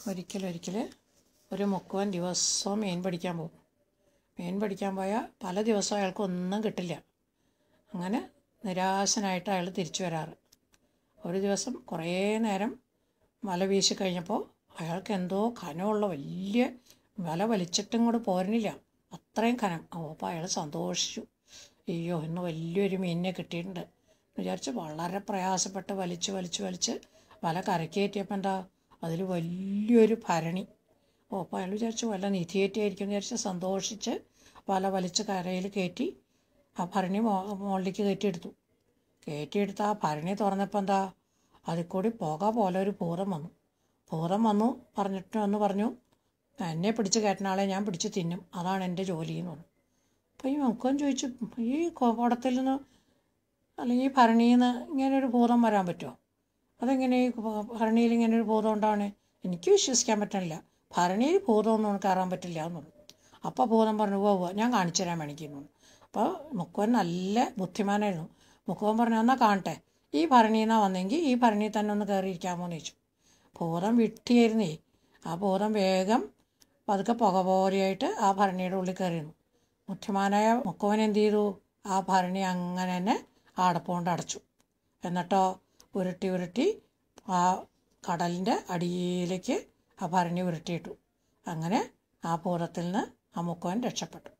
ഒരിക്കലൊരിക്കൽ ഒരു മുക്കുവൻ ദിവസവും മീൻ പിടിക്കാൻ പോകും മീൻ പിടിക്കാൻ പോയാൽ പല ദിവസവും അയാൾക്ക് ഒന്നും കിട്ടില്ല അങ്ങനെ നിരാശനായിട്ട് അയാൾ തിരിച്ചു വരാറ് ഒരു ദിവസം കുറേ നേരം വല വീശി കഴിഞ്ഞപ്പോൾ അയാൾക്ക് എന്തോ കനമുള്ള വലിയ വല വലിച്ചിട്ടും കൂടെ പോരണില്ല അത്രയും കനം ഓ അപ്പോൾ അയാൾ സന്തോഷിച്ചു അയ്യോ ഇന്ന് വലിയൊരു മീനിനെ കിട്ടിയിട്ടുണ്ട് എന്ന് വിചാരിച്ച് വളരെ പ്രയാസപ്പെട്ട് വലിച്ച് വലിച്ച് വലിച്ച് വല കരക്കേറ്റിയപ്പോൾ എന്താ അതിൽ വലിയൊരു ഭരണി ഓ അപ്പോൾ അയാൾ വിചാരിച്ചു വല്ല നിധിയേറ്റിയായിരിക്കും എന്ന് വിചാരിച്ച് സന്തോഷിച്ച് വല വലിച്ച് കരയിൽ കയറ്റി ആ ഭരണി മോ മുകളിലേക്ക് കയറ്റിയെടുത്തു കയറ്റിയെടുത്ത് ആ ഭരണി തുറന്നപ്പോൾ എന്താ അതിൽ കൂടി പുക പോലെ ഒരു ഭൂതം വന്നു ഭൂതം വന്നു പറഞ്ഞിട്ട് വന്ന് പറഞ്ഞു എന്നെ പിടിച്ച് കയറ്റുന്ന ആളെ ഞാൻ പിടിച്ച് തിന്നും അതാണ് എൻ്റെ ജോലി എന്ന് പറഞ്ഞു അപ്പോൾ ഈ മക്കുവൻ ചോദിച്ചു ഈ കുടത്തിൽ നിന്ന് അല്ലെങ്കിൽ ഈ ഭരണിയിൽ നിന്ന് ഇങ്ങനെ ഒരു ഭൂതം വരാൻ പറ്റുമോ അതെങ്ങനെ ഈ ഭരണിയിൽ ഇങ്ങനെ ഒരു ഭൂതം ഉണ്ടാവണേ എനിക്ക് വിശ്വസിക്കാൻ പറ്റണില്ല ഭരണിയിൽ ഭൂതമൊന്നും കയറാൻ പറ്റില്ല എന്ന് പറഞ്ഞു അപ്പോൾ ഭൂതം പറഞ്ഞു ഉവ്വ് ഉവ്വ് ഞാൻ കാണിച്ചു തരാൻ വേണിക്കുന്നു അപ്പോൾ മുക്കുവൻ നല്ല ബുദ്ധിമാനായിരുന്നു മുക്കുവൻ പറഞ്ഞു എന്നാൽ കാണട്ടെ ഈ ഭരണിയിൽ നിന്നാണ് വന്നെങ്കിൽ ഈ ഭരണിയിൽ തന്നെ ഒന്ന് കയറിയിരിക്കാമോ എന്ന് ചോദിച്ചു ഭൂതം വിട്ടിയായിരുന്നേ ആ ഭൂതം വേഗം പതുക്കെ പുക പോലെയായിട്ട് ആ ഭരണിയുടെ ഉള്ളിൽ കയറിയിരുന്നു ബുദ്ധിമാനായ മുക്കുവൻ എന്ത് ചെയ്തു ആ ഭരണി അങ്ങനെ തന്നെ ആ അടപ്പുകൊണ്ട് അടച്ചു എന്നിട്ടോ ഉരുട്ടി ഉരുട്ടി ആ കടലിൻ്റെ അടിയിലേക്ക് ആ ഭരണി ഉരുട്ടിയിട്ടു അങ്ങനെ ആ ഭൂതത്തിൽ നിന്ന് ആ മുക്കുവൻ രക്ഷപ്പെട്ടു